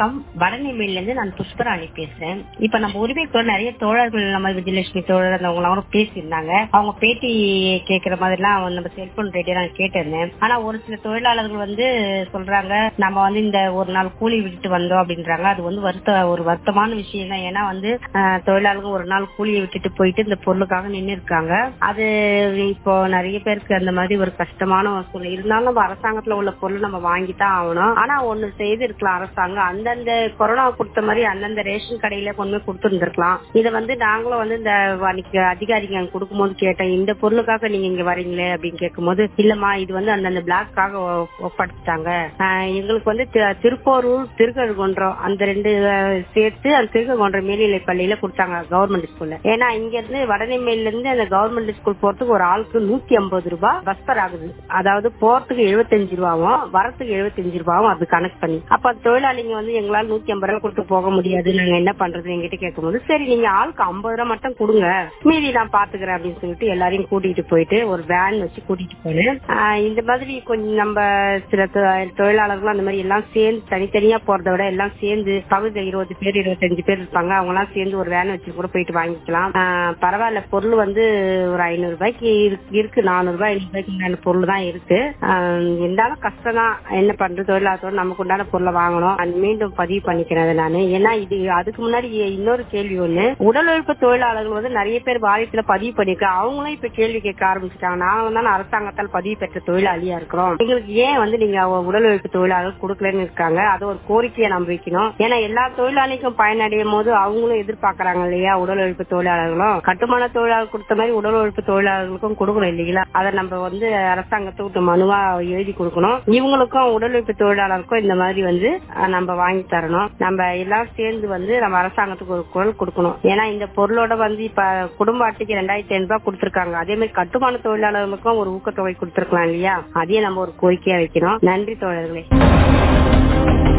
வணக்கம் வடநெல்லியில இருந்து நான் புஷ்பராணி பேசுறேன் இப்ப நம்ம உரிமை குரல் நிறைய தோழர்கள் நம்ம விஜயலட்சுமி தோழர் அந்த அவங்களும் பேசியிருந்தாங்க அவங்க பேட்டி கேட்கிற மாதிரி எல்லாம் நம்ம செல்போன் ரேடியோ நான் கேட்டிருந்தேன் ஆனா ஒரு சில தொழிலாளர்கள் வந்து சொல்றாங்க நம்ம வந்து இந்த ஒரு நாள் கூலி விட்டுட்டு வந்தோம் அப்படின்றாங்க அது வந்து வருத்த ஒரு வருத்தமான விஷயம் தான் ஏன்னா வந்து அஹ், தொழிலாளர்கள் ஒரு நாள் கூலியை விட்டுட்டு போயிட்டு இந்த பொருளுக்காக நின்று இருக்காங்க அது இப்போ நிறைய பேருக்கு அந்த மாதிரி ஒரு கஷ்டமான ஒரு சூழ்நிலை இருந்தாலும் நம்ம அரசாங்கத்துல உள்ள பொருள் நம்ம வாங்கித்தான் ஆகணும் ஆனா ஒண்ணு செய்து இருக்கலாம் அரசாங்கம் அந்தந்த கொரோனா கொடுத்த மாதிரி அந்தந்த ரேஷன் கடையில கொண்டு போய் கொடுத்துருந்துருக்கலாம் இதை வந்து நாங்களும் வந்து இந்த அன்னைக்கு அதிகாரிங்க அங்க கொடுக்கும்போது கேட்டேன் இந்த பொருளுக்காக நீங்க இங்க வரீங்களே அப்படின்னு கேட்கும்போது இல்லம்மா இது வந்து அந்தந்த பிளாக்காக ஒப்படைச்சிட்டாங்க ஆஹ் எங்களுக்கு வந்து தி- திருப்போரூர் திருக்கழுகுன்றம் அந்த ரெண்டு அஹ், சேர்த்து அந்த திருக்கழுகுன்றம் மேல்நிலை பள்ளியில கொடுத்தாங்க கவர்மெண்ட் ஸ்கூல்ல ஏன்னா இங்க இருந்து வடநெல்லையில இருந்து அந்த கவர்மெண்ட் ஸ்கூல் போறதுக்கு ஒரு ஆளுக்கு நூத்தி ஐம்பது ரூபாய் பஸ் ஃபேர் ஆகுது அதாவது போறதுக்கு எழுபத்தஞ்சு ரூபாவும் வரத்துக்கு எழுபத்தஞ்சு ரூபாவும் அது கணக்கு பண்ணி அப்ப அந்த தொழிலாளிங்க வந்து எங்களால நூத்தி ஐம்பது ரூபாய் கொடுத்து போக முடியாது நாங்க என்ன பண்றது எங்கிட்ட கேட்கும்போது சரி நீங்க ஆளுக்கு ஐம்பது ரூபாய் மட்டும் கொடுங்க மீதி நான் பாத்துக்கிறேன் அப்படின்னு சொல்லிட்டு எல்லாரையும் கூட்டிட்டு போயிட்டு ஒரு வேன் வச்சு கூட்டிட்டு போனேன் ஆஹ் இந்த மாதிரி கொஞ்சம் நம்ம சில தொ- தொழிலாளர்கள் அந்த மாதிரி எல்லாம் சேர்ந்து தனித்தனியா போறதை விட எல்லாம் சேர்ந்து பகுதியில் இருபது பேர் இருபத்தஞ்சு பேர் இருப்பாங்க அவங்க எல்லாம் சேர்ந்து ஒரு வேன் வச்சு கூட போயிட்டு வாங்கிக்கலாம் ஆஹ் பரவாயில்ல பொருள் வந்து ஒரு ஐநூறு ரூபாய்க்கு இருக்கு- இருக்கு நானூறு ரூபாய் ஐநூறு ரூபாய்க்கு உண்டான பொருள் தான் இருக்கு ஆஹ் இருந்தாலும் கஷ்டம் தான் என்ன பண்றது தொழிலாளத்தோட நமக்கு உண்டான பொருளை வாங்கணும் அது மீண்டும் பதிவு பண்ணிக்கிறேன் அதை நானு ஏன்னா இது அதுக்கு முன்னாடி இன்னொரு கேள்வி ஒண்ணு உடல் உழைப்பு தொழிலாளர்கள் வந்து நிறைய பேர் வாரியத்துல பதிவு பண்ணிருக்காங்க அவங்களும் இப்ப கேள்வி கேட்க ஆரம்பிச்சிட்டாங்க நாங்களும் தான் அரசாங்கத்தால் பதிவு பெற்ற தொழிலாளியா இருக்கிறோம் எங்களுக்கு ஏன் வந்து நீங்க உடல் உழைப்பு தொழிலாளர்கள் கொடுக்கலன்னு இருக்காங்க அது ஒரு கோரிக்கையை நம்ம வைக்கணும் ஏன்னா எல்லா தொழிலாளிக்கும் பயனடையும் போது அவங்களும் எதிர்பார்க்கறாங்க இல்லையா உடல் உழைப்பு தொழிலாளர்களும் கட்டுமான தொழிலாளர் கொடுத்த மாதிரி உடல் உழைப்பு தொழிலாளர்களுக்கும் கொடுக்கணும் இல்லைங்களா அதை நம்ம வந்து அரசாங்கத்துக்கு மனுவா எழுதி கொடுக்கணும் இவங்களுக்கும் உடல் உழைப்பு தொழிலாளருக்கும் இந்த மாதிரி வந்து அஹ், நம்ம வாங்கி தரணும் நம்ம எல்லாம் சேர்ந்து வந்து நம்ம அரசாங்கத்துக்கு ஒரு குரல் கொடுக்கணும் ஏன்னா இந்த பொருளோட வந்து இப்ப குடும்ப அட்டைக்கு ரெண்டாயிரத்தி ஐநூறு ரூபாய் கொடுத்திருக்காங்க அதே மாதிரி கட்டுமான தொழிலாளர்களுக்கும் ஒரு ஊக்கத்தொகை கொடுத்திருக்கலாம் இல்லையா அதையே நம்ம ஒரு கோரிக்கையா வைக்கணும் நன்றி தோழர்களே